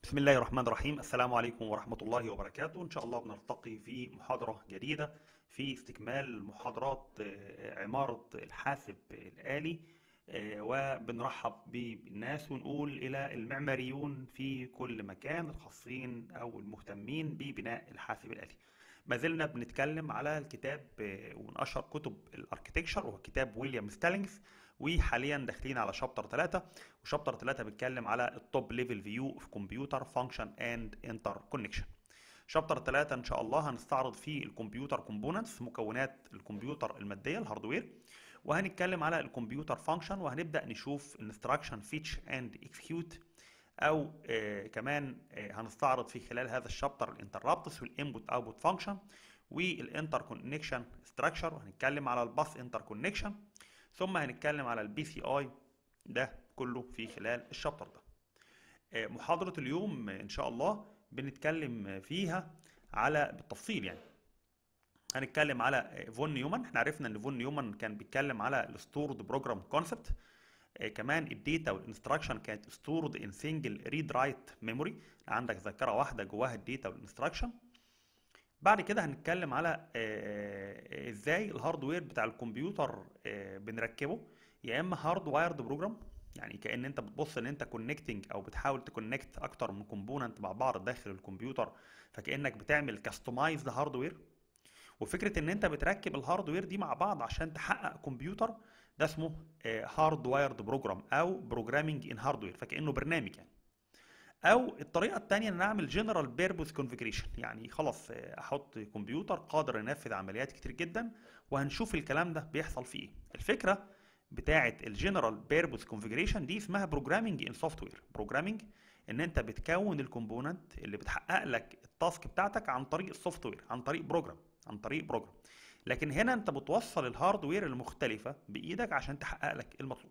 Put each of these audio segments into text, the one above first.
بسم الله الرحمن الرحيم السلام عليكم ورحمة الله وبركاته إن شاء الله بنلتقي في محاضرة جديدة في استكمال محاضرات آه، عمارة الحاسب الآلي آه، وبنرحب بالناس ونقول إلى المعماريون في كل مكان الخاصين أو المهتمين ببناء الحاسب الآلي ما زلنا بنتكلم على الكتاب آه، ومن أشهر كتب الأركتكشر وهو كتاب ويليام ستالينجز وحاليا داخلين على شابتر 3 وشابتر 3 بيتكلم على التوب ليفل فيو اوف كمبيوتر فانكشن اند انتر كونكشن شابتر 3 ان شاء الله هنستعرض فيه الكمبيوتر كومبوننتس مكونات الكمبيوتر الماديه الهاردوير وهنتكلم على الكمبيوتر فانكشن وهنبدا نشوف انستراكشن فيتش اند اكسكيوت او آه كمان آه هنستعرض في خلال هذا الشابتر الانتربتس والانبوت اوتبوت فانكشن والانتر كونكشن ستراكشر وهنتكلم على الباث انتر كونكشن ثم هنتكلم على البي سي اي ده كله في خلال الشابتر ده آه، محاضرة اليوم ان شاء الله بنتكلم فيها على بالتفصيل يعني هنتكلم على آه، فون نيومان احنا عرفنا ان فون نيومان كان بيتكلم على الستورد بروجرام كونسبت كمان الداتا والانستراكشن كانت ستورد ان سنجل ريد رايت ميموري عندك ذاكره واحده جواها الداتا والانستراكشن بعد كده هنتكلم على آه، آه، ازاي الهاردوير بتاع الكمبيوتر آه، بنركبه يا اما هارد وايرد بروجرام يعني كأن انت بتبص ان انت كونكتنج او بتحاول تكونكت اكتر من كومبوننت مع بعض داخل الكمبيوتر فكأنك بتعمل كاستمايزد هاردوير وفكرة ان انت بتركب الهاردوير دي مع بعض عشان تحقق كمبيوتر ده اسمه هارد وايرد بروجرام او بروجرامينج ان هاردوير فكأنه برنامج يعني او الطريقه الثانيه ان اعمل جنرال بيربوس كونفيجريشن يعني خلاص آه، احط كمبيوتر قادر ينفذ عمليات كتير جدا وهنشوف الكلام ده بيحصل فيه ايه الفكره بتاعه الجنرال بيربوس كونفيجريشن دي اسمها بروجرامينج ان سوفت وير بروجرامينج ان انت بتكون الكومبوننت اللي بتحقق لك التاسك بتاعتك عن طريق السوفت وير عن طريق بروجرام عن طريق بروجرام لكن هنا انت بتوصل الهاردوير المختلفه بايدك عشان تحقق لك المطلوب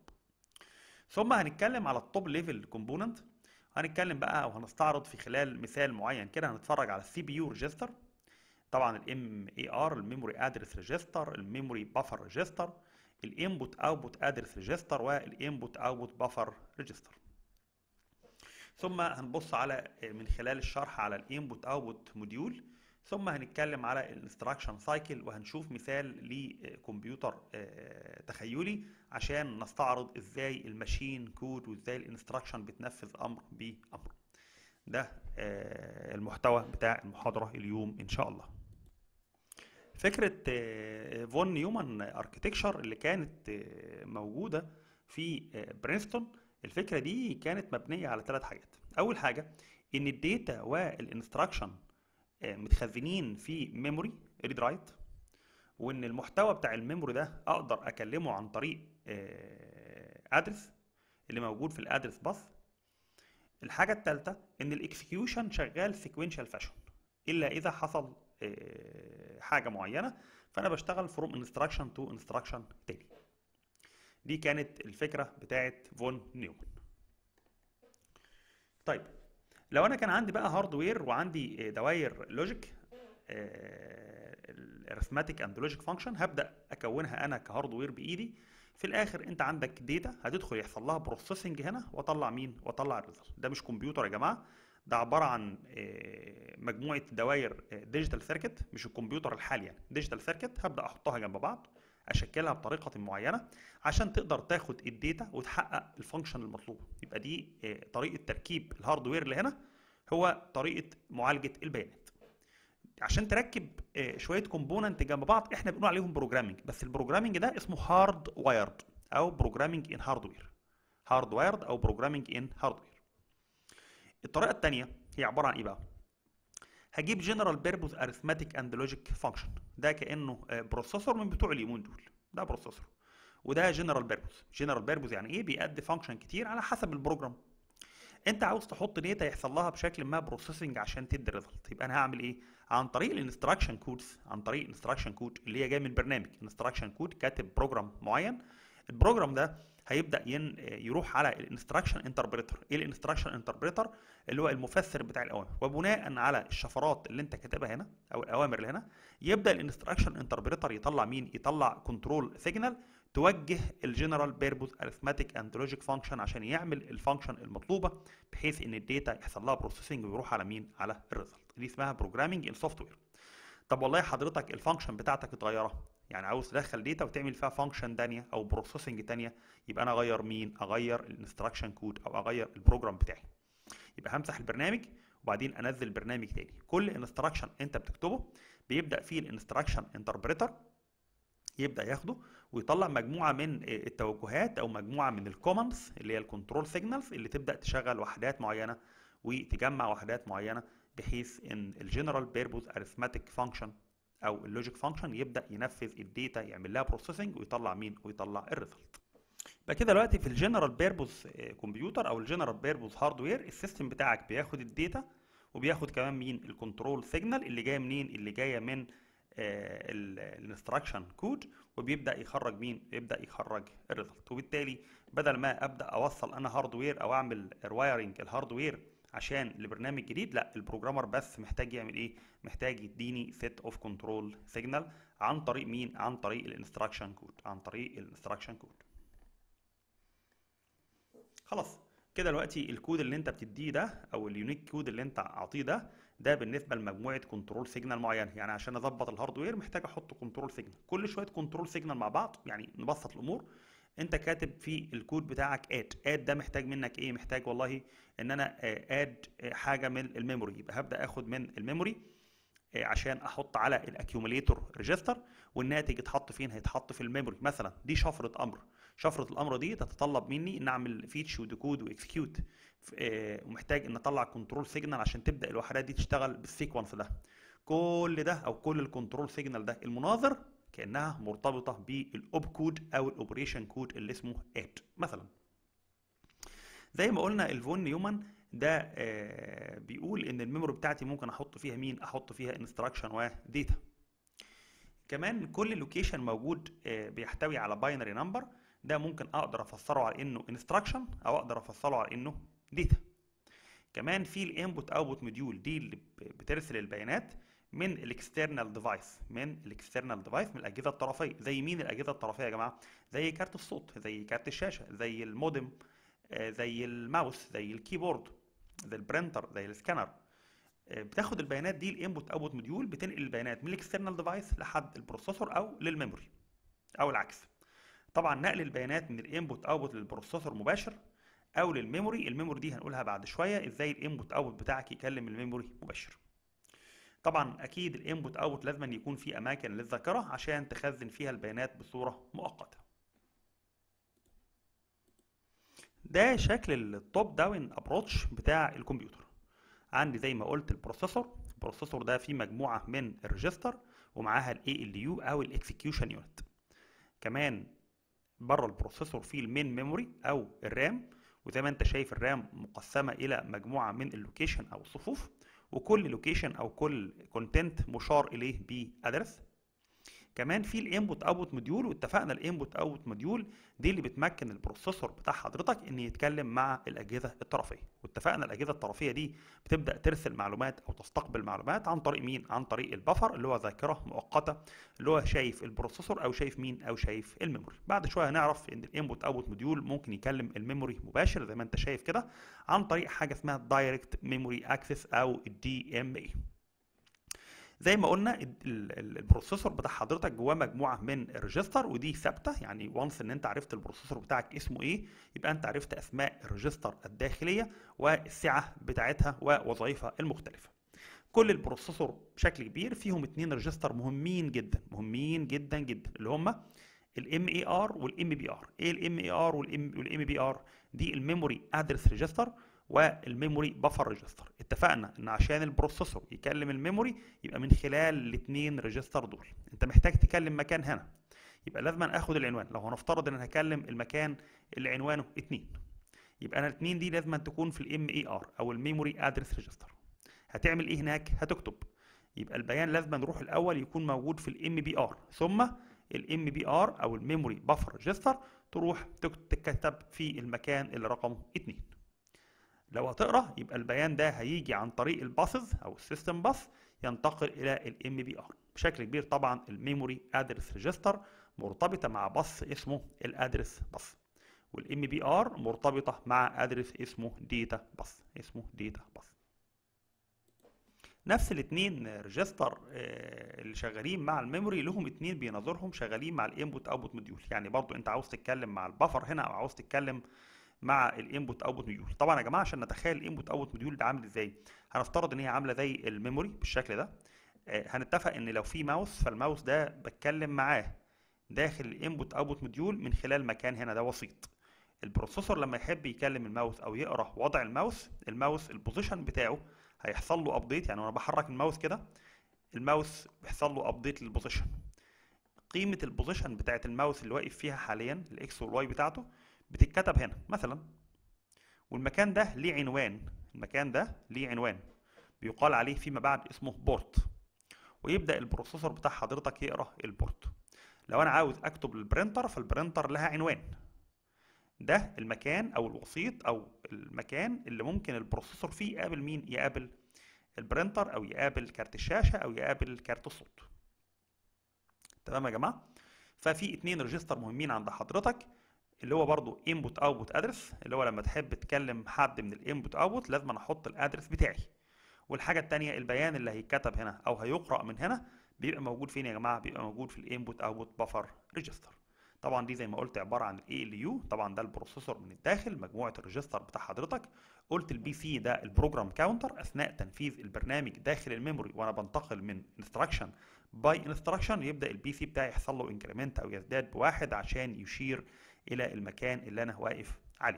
ثم هنتكلم على التوب ليفل كومبوننت هنتكلم بقى او هنستعرض في خلال مثال معين كده هنتفرج على السي بي يو ريجستر طبعا الام اي ار الميموري ادرس ريجستر الميموري بافر ريجستر الانبوت اوتبوت ادرس ريجستر والانبوت اوتبوت بافر ريجستر ثم هنبص على من خلال الشرح على الانبوت اوتبوت موديول ثم هنتكلم على الانستراكشن سايكل وهنشوف مثال لكمبيوتر آه، تخيلي عشان نستعرض ازاي الماشين كود وازاي الانستراكشن بتنفذ امر بامر ده آه، المحتوى بتاع المحاضرة اليوم ان شاء الله فكرة آه، فون نيومان اركتكشر اللي كانت آه، موجودة في آه، برينستون الفكرة دي كانت مبنية على ثلاث حاجات أول حاجة إن الداتا والانستراكشن متخزنين في ميموري ريد رايت وإن المحتوى بتاع الميموري ده أقدر أكلمه عن طريق ادرس اللي موجود في الادرس باث الحاجة الثالثة إن الإكسكيوشن شغال سيكوينشال فاشون إلا إذا حصل آه، حاجة معينة فأنا بشتغل فروم انستراكشن تو انستراكشن تاني دي كانت الفكرة بتاعت فون نيومان طيب لو أنا كان عندي بقى هاردوير وعندي آه، دواير لوجيك الارثماتيك اند لوجيك فانكشن هبدا اكونها انا كهاردوير بايدي في الاخر انت عندك داتا هتدخل يحصل لها بروسيسنج هنا واطلع مين واطلع الريزلت ده مش كمبيوتر يا جماعه ده عباره عن آه، مجموعه دوائر ديجيتال سيركت مش الكمبيوتر الحالي يعني ديجيتال سيركت هبدا احطها جنب بعض اشكلها بطريقه معينه عشان تقدر تاخد الداتا وتحقق الفانكشن المطلوبه يبقى دي آه، طريقه تركيب الهاردوير اللي هنا هو طريقه معالجه البيانات عشان تركب آه، شويه كومبوننت جنب بعض احنا بنقول عليهم بروجرامنج بس البروجرامنج ده اسمه هارد وايرد او بروجرامنج ان هاردوير هارد وايرد او بروجرامنج ان هاردوير الطريقه الثانيه هي عباره عن ايه بقى هجيب جنرال بيربوز ارثماتيك اند لوجيك فانكشن ده كانه آه، بروسيسور من بتوع اليومين دول ده بروسيسور وده جنرال بيربوز جنرال بيربوز يعني ايه بيأدي فانكشن كتير على حسب البروجرام انت عاوز تحط داتا يحصل لها بشكل ما بروسيسنج عشان تدي ريزلت يبقى انا هعمل ايه عن طريق الانستراكشن كودز عن طريق الانستراكشن كود اللي هي جايه من برنامج انستراكشن كود كاتب بروجرام معين البروجرام ده هيبدا ين... يروح على الانستراكشن انتربريتر ايه الانستراكشن انتربريتر اللي هو المفسر بتاع الاوامر وبناء على الشفرات اللي انت كاتبها هنا او الاوامر اللي هنا يبدا الانستراكشن انتربريتر يطلع مين يطلع كنترول سيجنال توجه الجنرال بيربوز ارثماتيك اند لوجيك فانكشن عشان يعمل الفانكشن المطلوبه بحيث ان الداتا يحصل لها بروسيسنج ويروح على مين على الريزلت دي اسمها بروجرامنج ان سوفت وير طب والله حضرتك الفانكشن بتاعتك اتغيره يعني عاوز تدخل داتا وتعمل فيها فانكشن تانية او بروسيسنج تانية يبقى انا اغير مين اغير الانستراكشن كود او اغير البروجرام بتاعي يبقى همسح البرنامج وبعدين انزل برنامج تاني كل انستراكشن انت بتكتبه بيبدا فيه الانستراكشن انتربريتر يبدا ياخده ويطلع مجموعه من التوجهات او مجموعه من الكوماندز اللي هي الكنترول سيجنالز اللي تبدا تشغل وحدات معينه وتجمع وحدات معينه بحيث ان الجنرال بيربوز ارثماتيك فانكشن او اللوجيك فانكشن يبدا ينفذ الداتا يعمل لها بروسيسنج ويطلع مين ويطلع الريزلت يبقى كده دلوقتي في الجنرال بيربوز كمبيوتر او الجنرال بيربوز هاردوير السيستم بتاعك بياخد الداتا وبياخد كمان مين الكنترول سيجنال اللي جايه منين اللي جايه من الانستراكشن كود وبيبدا يخرج مين يبدا يخرج الريزلت وبالتالي بدل ما ابدا اوصل انا هاردوير او اعمل روايرنج الهاردوير عشان لبرنامج جديد لا البروجرامر بس محتاج يعمل ايه محتاج يديني سيت اوف كنترول سيجنال عن طريق مين عن طريق الانستراكشن كود عن طريق الانستراكشن كود خلاص كده دلوقتي الكود اللي انت بتديه ده او اليونيك كود اللي انت عاطيه ده ده بالنسبه لمجموعه كنترول سيجنال معينه يعني عشان اظبط الهاردوير محتاج احط كنترول سيجنال كل شويه كنترول سيجنال مع بعض يعني نبسط الامور انت كاتب في الكود بتاعك اد اد ده محتاج منك ايه محتاج والله ان انا اد حاجه من الميموري يبقى هبدا اخد من الميموري عشان احط على الاكيوميليتور ريجستر والناتج يتحط فين هيتحط في الميموري مثلا دي شفره امر شفره الامر دي تتطلب مني ان اعمل فيتش وديكود واكسكيوت ومحتاج ان اطلع كنترول سيجنال عشان تبدا الوحدات دي تشتغل بالسيكونس ده كل ده او كل الكنترول سيجنال ده المناظر كانها مرتبطه بالاوب كود او الاوبريشن كود اللي اسمه اد مثلا زي ما قلنا الفون نيومان ده آه بيقول ان الميموري بتاعتي ممكن احط فيها مين احط فيها انستراكشن وداتا كمان كل لوكيشن موجود آه بيحتوي على باينري نمبر ده ممكن اقدر افسره على انه انستراكشن او اقدر افسره على انه داتا كمان في الانبوت اوتبوت موديول دي اللي بترسل البيانات من الاكسترنال ديفايس من الاكسترنال ديفايس من الاجهزه الطرفيه زي مين الاجهزه الطرفيه يا جماعه زي كارت الصوت زي كارت الشاشه زي المودم زي الماوس زي الكيبورد زي البرينتر زي السكانر بتاخد البيانات دي الانبوت اوتبوت موديول بتنقل البيانات من الاكسترنال ديفايس لحد البروسيسور او للميموري او العكس طبعا نقل البيانات من الانبوت اوتبوت للبروسيسور مباشر او للميموري الميموري دي هنقولها بعد شويه ازاي الانبوت اوتبوت بتاعك يكلم الميموري مباشر طبعا اكيد الانبوت اوتبوت لازم يكون في اماكن للذاكره عشان تخزن فيها البيانات بصوره مؤقته ده شكل التوب داون ابروتش بتاع الكمبيوتر عندي زي ما قلت البروسيسور البروسيسور ده فيه مجموعه من الريجستر ومعاها الاي ال يو او الاكسكيوشن يونت كمان بره البروسيسور فيه المين ميموري او الرام وزي ما انت شايف الرام مقسمه الى مجموعه من اللوكيشن او الصفوف وكل لوكيشن او كل كونتنت مشار اليه بادرس كمان في الانبوت اوتبوت موديول واتفقنا الانبوت اوتبوت موديول دي اللي بتمكن البروسيسور بتاع حضرتك ان يتكلم مع الاجهزه الطرفيه واتفقنا الاجهزه الطرفيه دي بتبدا ترسل معلومات او تستقبل معلومات عن طريق مين عن طريق البفر اللي هو ذاكره مؤقته اللي هو شايف البروسيسور او شايف مين او شايف الميموري بعد شويه هنعرف ان الانبوت اوتبوت موديول ممكن يكلم الميموري مباشر زي ما انت شايف كده عن طريق حاجه اسمها دايركت ميموري اكسس او الدي ام اي زي ما قلنا البروسيسور بتاع حضرتك جواه مجموعه من الريجستر ودي ثابته يعني وانس ان انت عرفت البروسيسور بتاعك اسمه ايه يبقى انت عرفت اسماء الريجستر الداخليه والسعه بتاعتها ووظائفها المختلفه كل البروسيسور بشكل كبير فيهم اتنين ريجستر مهمين جدا مهمين جدا جدا اللي هما الام اي ار والام بي ار ايه الام اي ار والام بي ار دي الميموري ادرس ريجستر والميموري بفر ريجستر اتفقنا ان عشان البروسيسور يكلم الميموري يبقى من خلال الاثنين ريجستر دول انت محتاج تكلم مكان هنا يبقى لازم اخد العنوان لو هنفترض ان انا هكلم المكان اللي عنوانه 2 يبقى انا الاثنين دي لازم تكون في الام اي ار او الميموري ادرس ريجستر هتعمل ايه هناك هتكتب يبقى البيان لازم نروح الاول يكون موجود في الام بي ار ثم الام بي ار او الميموري بفر ريجستر تروح تكتب في المكان اللي رقمه 2 لو هتقرا يبقى البيان ده هيجي عن طريق الباسز او السيستم باس ينتقل الى الام بي ار بشكل كبير طبعا الميموري ادرس ريجستر مرتبطه مع بص اسمه الادرس بص والام بي ار مرتبطه مع ادرس اسمه داتا بص اسمه داتا بص نفس الاثنين ريجستر اللي شغالين مع الميموري لهم اثنين بينظرهم شغالين مع الانبوت اوتبوت موديول يعني برضو انت عاوز تتكلم مع البفر هنا او عاوز تتكلم مع الانبوت اوتبوت موديول طبعا يا جماعه عشان نتخيل الانبوت اوتبوت موديول ده عامل ازاي هنفترض ان هي عامله زي الميموري بالشكل ده هنتفق ان لو في ماوس فالماوس ده بتكلم معاه داخل الانبوت اوتبوت موديول من خلال مكان هنا ده وسيط البروسيسور لما يحب يكلم الماوس او يقرا وضع الماوس الماوس البوزيشن بتاعه هيحصل له ابديت يعني وانا بحرك الماوس كده الماوس بيحصل له ابديت للبوزيشن قيمه البوزيشن بتاعت الماوس اللي واقف فيها حاليا الاكس والواي بتاعته بتتكتب هنا مثلا والمكان ده ليه عنوان المكان ده ليه عنوان بيقال عليه فيما بعد اسمه بورت ويبدا البروسيسور بتاع حضرتك يقرا البورت لو انا عاوز اكتب للبرينتر فالبرينتر لها عنوان ده المكان او الوسيط او المكان اللي ممكن البروسيسور فيه يقابل مين يقابل البرينتر او يقابل كارت الشاشه او يقابل كارت الصوت تمام يا جماعه ففي اتنين ريجستر مهمين عند حضرتك اللي هو برضو input output ادرس اللي هو لما تحب تكلم حد من الانبوت اوتبوت لازم انا احط الادرس بتاعي والحاجه الثانيه البيان اللي هيتكتب هنا او هيقرا من هنا بيبقى موجود فين يا جماعه بيبقى موجود في الانبوت اوتبوت بفر ريجستر طبعا دي زي ما قلت عباره عن الاي ال يو طبعا ده البروسيسور من الداخل مجموعه الريجستر بتاع حضرتك قلت البي سي ده البروجرام كاونتر اثناء تنفيذ البرنامج داخل الميموري وانا بنتقل من انستراكشن باي انستراكشن يبدا البي سي بتاعي يحصل له انكريمنت او يزداد بواحد عشان يشير الى المكان اللي انا واقف عليه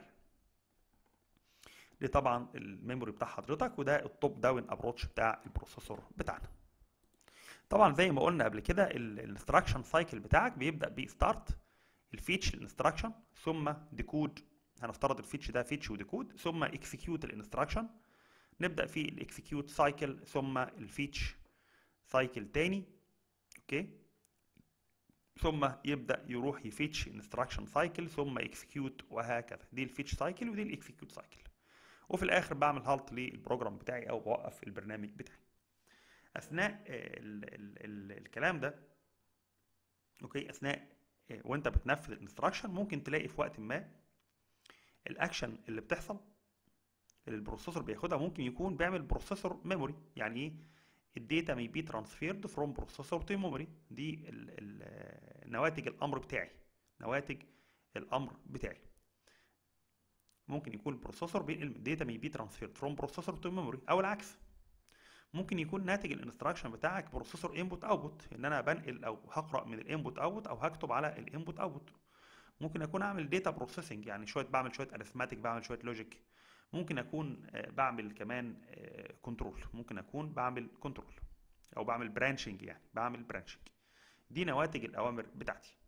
دي طبعا الميموري بتاع حضرتك وده التوب داون ابروتش بتاع البروسيسور بتاعنا طبعا زي ما قلنا قبل كده الانستراكشن سايكل بتاعك بيبدا بستارت الفيتش الانستراكشن ثم ديكود هنفترض الفيتش ده فيتش وديكود ثم اكسكيوت الانستراكشن نبدا في الاكسكيوت سايكل ثم الفيتش سايكل تاني اوكي ثم يبدا يروح يفيتش انستراكشن سايكل ثم اكسكيوت وهكذا دي الفيتش سايكل ودي الاكسكيوت سايكل وفي الاخر بعمل هالت للبروجرام بتاعي او بوقف البرنامج بتاعي اثناء ال ال ال الكلام ده اوكي اثناء وانت بتنفذ الانستراكشن ممكن تلاقي في وقت ما الاكشن اللي بتحصل اللي البروسيسور بياخدها ممكن يكون بيعمل بروسيسور ميموري يعني ايه الداتا may be transferred from processor to memory دي ال ال نواتج الامر بتاعي نواتج الامر بتاعي ممكن يكون البروسيسور بينقل الداتا may be transferred from processor to memory او العكس ممكن يكون ناتج الانستراكشن بتاعك بروسيسور انبوت اوتبوت ان انا بنقل او هقرا من الانبوت اوتبوت او هكتب على الانبوت اوتبوت ممكن اكون اعمل داتا بروسيسنج يعني شويه بعمل شويه اريثماتيك بعمل شويه لوجيك ممكن اكون بعمل كمان كنترول ممكن اكون بعمل كنترول او بعمل برانشنج يعني بعمل برانشنج دي نواتج الاوامر بتاعتي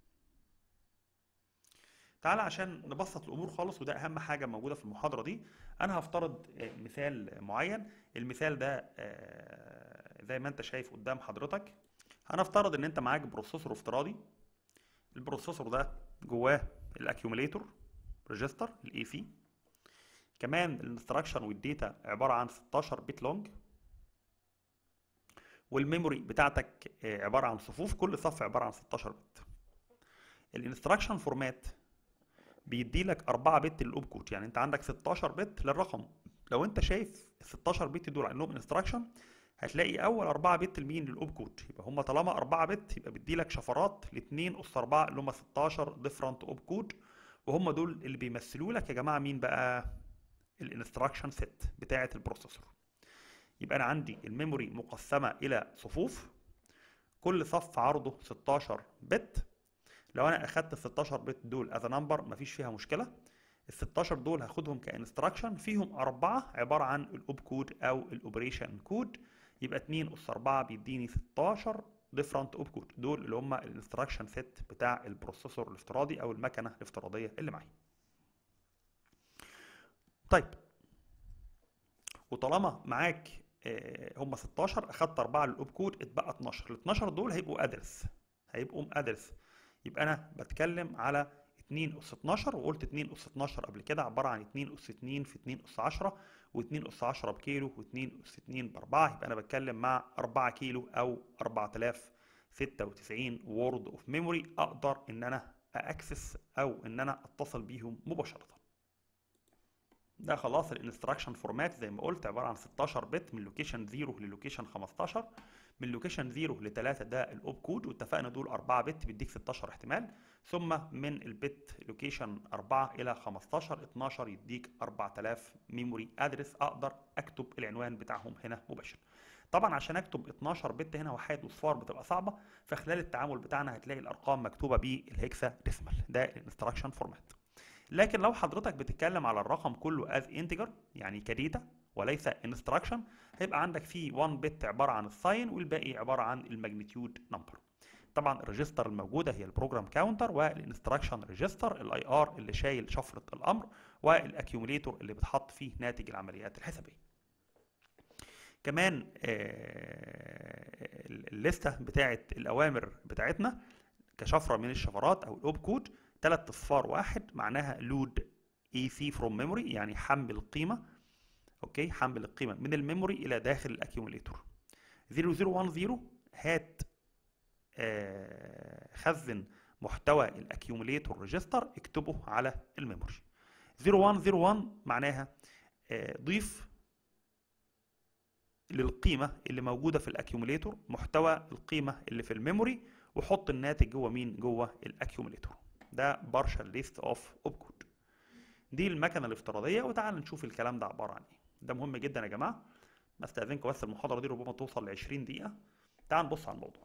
تعالى عشان نبسط الامور خالص وده اهم حاجه موجوده في المحاضره دي انا هفترض مثال معين المثال ده زي ما انت شايف قدام حضرتك هنفترض ان انت معاك بروسيسور افتراضي البروسيسور ده جواه الاكيوميليتور ريجستر الاي سي كمان الانستراكشن والداتا عباره عن 16 بت لونج والميموري بتاعتك عباره عن صفوف كل صف عباره عن 16 بت الانستراكشن فورمات بيدي لك 4 بت للاوب كود يعني انت عندك 16 بت للرقم لو انت شايف ال 16 بت دول عندهم انستراكشن هتلاقي اول 4 بت لمين للاوب كود يبقى هم طالما 4 بت يبقى بيدي لك شفرات ل 2 اس 4 اللي هم 16 ديفرنت اوب كود وهم دول اللي بيمثلوا لك يا جماعه مين بقى الانستراكشن سيت بتاعه البروسيسور يبقى انا عندي الميموري مقسمه الى صفوف كل صف عرضه 16 بت لو انا اخدت ال 16 بت دول از نمبر مفيش فيها مشكله ال 16 دول هاخدهم كانستراكشن فيهم أربعة عبارة عن الأوب كود أو الأوبريشن كود يبقى 2 أس 4 بيديني 16 ديفرنت أوب كود دول اللي هم الانستراكشن سيت بتاع البروسيسور الافتراضي أو المكنة الافتراضية اللي معايا. طيب وطالما معاك هم 16 اخدت 4 للاوب كود اتبقى 12 ال 12 دول هيبقوا ادرس هيبقوا ادرس يبقى انا بتكلم على 2 اس 12 وقلت 2 اس 12 قبل كده عباره عن 2 اس 2 في 2 اس 10 و2 اس 10 بكيلو و2 اس 2 ب 4 يبقى انا بتكلم مع 4 كيلو او 4000 96 وورد اوف ميموري اقدر ان انا اكسس او ان انا اتصل بيهم مباشره ده خلاص الانستراكشن فورمات زي ما قلت عباره عن 16 بت من لوكيشن 0 للوكيشن 15 من لوكيشن 0 ل 3 ده الاوب كود واتفقنا دول 4 بت بيديك 16 احتمال ثم من البت لوكيشن 4 الى 15 12 يديك 4000 ميموري ادرس اقدر اكتب العنوان بتاعهم هنا مباشر طبعا عشان اكتب 12 بت هنا وحيد وصفار بتبقى صعبه فخلال التعامل بتاعنا هتلاقي الارقام مكتوبه بالهكسا ديسمال ده الانستراكشن فورمات لكن لو حضرتك بتتكلم على الرقم كله از انتجر يعني كديتا وليس انستراكشن هيبقى عندك فيه 1 بت عباره عن الساين والباقي عباره عن الماجنتيود نمبر طبعا الريجستر الموجوده هي البروجرام كاونتر والانستراكشن ريجستر الاي ار اللي شايل شفره الامر والاكيوميليتور اللي بتحط فيه ناتج العمليات الحسابيه كمان الليسته بتاعه الاوامر بتاعتنا كشفره من الشفرات او الاوب كود ثلاث اصفار واحد معناها لود اي سي فروم ميموري يعني حمل القيمه اوكي حمل القيمه من الميموري الى داخل الاكيوميليتور 0010 هات آه خزن محتوى الاكيوميليتور ريجستر اكتبه على الميموري 0101 معناها آه ضيف للقيمه اللي موجوده في الاكيوميليتور محتوى القيمه اللي في الميموري وحط الناتج جوه مين جوه الاكيوميليتور ده بارشال ليست اوف اوب كود دي المكنه الافتراضيه وتعال نشوف الكلام ده عباره عن ايه ده مهم جدا يا جماعه بستاذنكم بس المحاضره دي ربما توصل ل 20 دقيقه تعال نبص على الموضوع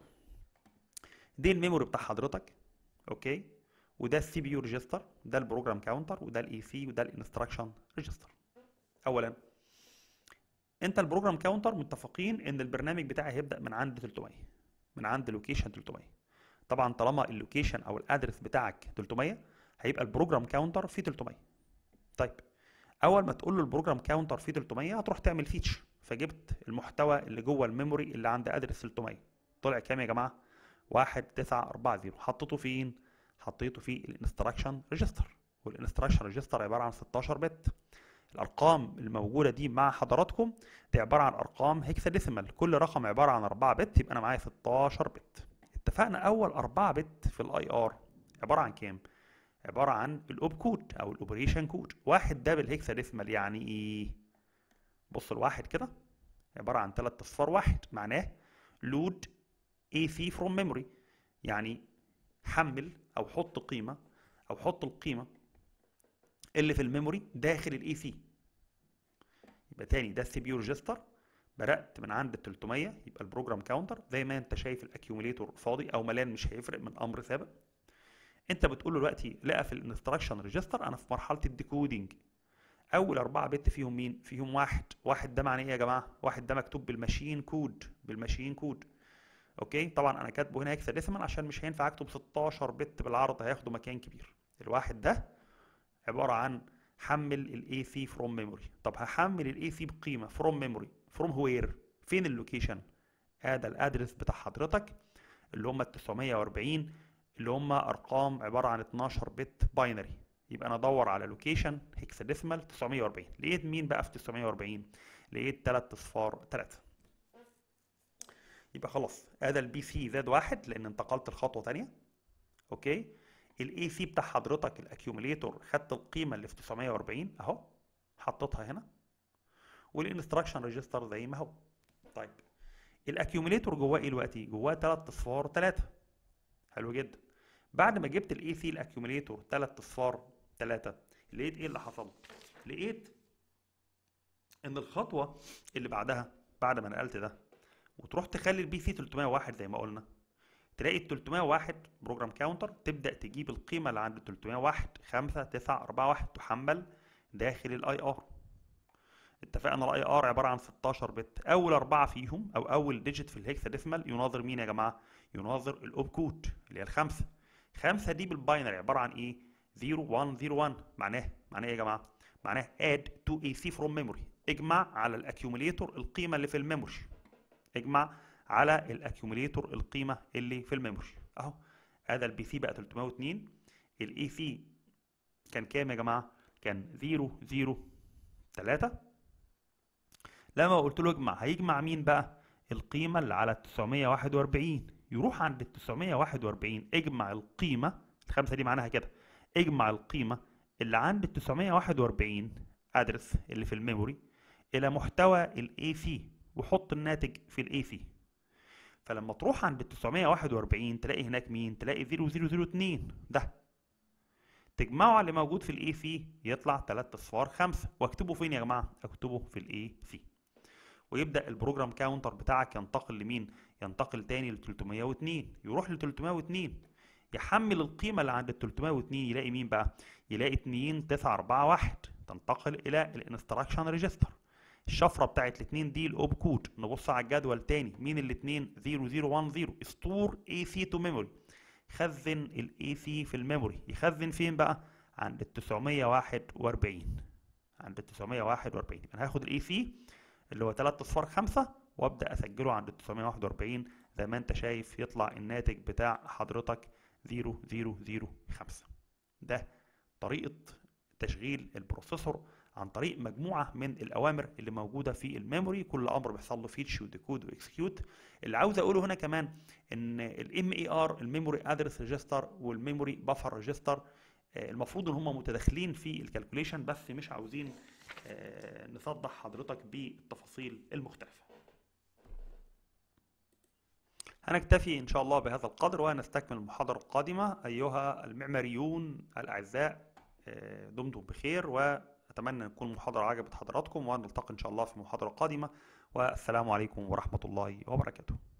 دي الميموري بتاع حضرتك اوكي وده السي بي يو ريجستر ده البروجرام كاونتر وده الاي سي وده الانستراكشن ريجستر اولا انت البروجرام كاونتر متفقين ان البرنامج بتاعي هيبدا من عند 300 من عند لوكيشن 300 طبعا طالما اللوكيشن او الادرس بتاعك 300 هيبقى البروجرام كاونتر فيه 300 طيب اول ما تقول له البروجرام كاونتر فيه 300 هتروح تعمل فيتش فجبت المحتوى اللي جوه الميموري اللي عند ادرس 300 طلع كام يا جماعه 1940 حطيته فين حطيته في الانستراكشن ريجستر والانستراكشن ريجستر عباره عن 16 بت الارقام الموجوده دي مع حضراتكم دي عباره عن ارقام هيكساديسيمال كل رقم عباره عن 4 بت يبقى انا معايا 16 بت اتفقنا اول 4 بت في الاي ار عباره عن كام عباره عن الاوب كود او الاوبريشن كود واحد ده بالهكساديسيمال يعني ايه بص الواحد كده عباره عن 3 اصفار واحد معناه لود اي سي فروم ميموري يعني حمل او حط قيمه او حط القيمه اللي في الميموري داخل الاي سي يبقى تاني ده السي بي يو ريجستر بدات من عند ال 300 يبقى البروجرام كاونتر زي ما انت شايف الاكيوميليتور فاضي او ملان مش هيفرق من امر ثابت انت بتقول له دلوقتي لقى في الانستراكشن ريجستر انا في مرحله الديكودينج اول اربعه بت فيهم مين فيهم واحد واحد ده معناه ايه يا جماعه واحد ده مكتوب بالماشين كود بالماشين كود اوكي طبعا انا كاتبه هنا هكساديسيمال عشان مش هينفع اكتب 16 بت بالعرض هياخدوا مكان كبير الواحد ده عباره عن حمل الاي سي فروم ميموري طب هحمل الاي سي بقيمه فروم ميموري فروم وير فين اللوكيشن ادي الادرس بتاع حضرتك اللي هم ال 940 اللي هم ارقام عباره عن 12 بت باينري يبقى انا ادور على لوكيشن هكساديسيمال 940 لقيت مين بقى في 940 لقيت 3 اصفار 3 يبقى خلاص ادي البي سي زاد واحد لان انتقلت لخطوه ثانيه اوكي الاي سي بتاع حضرتك الاكيوميليتور خدت القيمه اللي في 940 اهو حطيتها هنا والانستراكشن ريجستر زي ما هو طيب الاكيوميليتور جواه ايه دلوقتي جواه 3 اصفار 3 حلو جدا بعد ما جبت الاي سي الاكيوميليتور 3 اصفار 3 لقيت ايه اللي حصل لقيت ان الخطوه اللي بعدها بعد ما نقلت ده وتروح تخلي البي سي 301 زي ما قلنا تلاقي ال 301 بروجرام كاونتر تبدا تجيب القيمه اللي عند 301 5 9 4 1 تحمل داخل الاي ار اتفقنا الاي ار عباره عن 16 بت اول اربعه فيهم او اول ديجيت في الهكساديسمال يناظر مين يا جماعه يناظر الاوب كود اللي هي الخمسه خمسه دي بالباينري عباره عن ايه 0 1 0 1 معناه معناه ايه يا جماعه معناه add to AC from memory اجمع على الاكيوميليتور القيمه اللي في الميموري اجمع على الاكيوميليتور القيمه اللي في الميموري اهو هذا البي سي بقى 302 الاي سي كان كام يا جماعه كان 0 0 3 لما قلت له اجمع هيجمع مين بقى القيمه اللي على 941 يروح عند ال 941 اجمع القيمة الخمسة دي معناها كده اجمع القيمة اللي عند ال 941 ادرس اللي في الميموري الى محتوى الاي سي وحط الناتج في الاي سي فلما تروح عند ال 941 تلاقي هناك مين تلاقي 0002 ده تجمعه على اللي موجود في الاي سي يطلع 3 اصفار 5 واكتبه فين يا جماعه اكتبه في الاي سي ويبدا البروجرام كاونتر بتاعك ينتقل لمين ينتقل تاني ل 302 يروح ل 302 يحمل القيمه اللي عند ال 302 يلاقي مين بقى يلاقي 2 9 4 1 تنتقل الى الانستراكشن ريجستر الشفره بتاعت الاثنين دي الاوب كود نبص على الجدول تاني مين الاثنين 0010 استور اي سي تو ميموري خزن الاي سي في الميموري يخزن فين بقى عند ال 941 عند ال 941 انا هاخد الاي سي اللي هو 3 اصفار 5 وابدا اسجله عند ال 941 زي ما انت شايف يطلع الناتج بتاع حضرتك 0005 ده طريقه تشغيل البروسيسور عن طريق مجموعه من الاوامر اللي موجوده في الميموري كل امر بيحصل له فيتش وديكود واكسكيوت اللي عاوز اقوله هنا كمان ان الام اي ار الميموري ادرس ريجستر والميموري بفر ريجستر المفروض ان هم متداخلين في الكالكوليشن بس مش عاوزين نصدح حضرتك بالتفاصيل المختلفه هنكتفي ان شاء الله بهذا القدر ونستكمل المحاضره القادمه ايها المعماريون الاعزاء دمتم بخير واتمنى ان تكون المحاضره عجبت حضراتكم ونلتقي ان شاء الله في محاضره قادمه والسلام عليكم ورحمه الله وبركاته